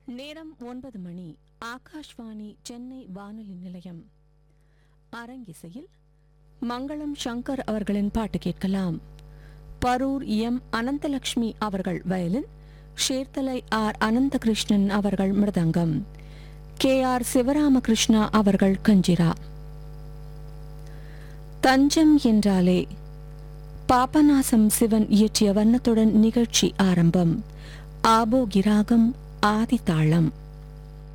நேரம் ஒன்பது மணி ஆகாஷ்வாணி சென்னை வானொலி நிலையம் அரங்கிசையில் மங்களம் சங்கர் அவர்களின் பாட்டு கேட்கலாம் பரூர் எம் அனந்தலட்சுமி அவர்கள் வயலின் ஷேர்தலை ஆர் அனந்தகிருஷ்ணன் அவர்கள் மிருதங்கம் கே ஆர் சிவராமகிருஷ்ணா அவர்கள் கஞ்சிரா தஞ்சம் என்றாலே பாபநாசம் சிவன் இயற்றிய வண்ணத்துடன் நிகழ்ச்சி ஆரம்பம் ஆபோகிராகம் ஆதிதாளம்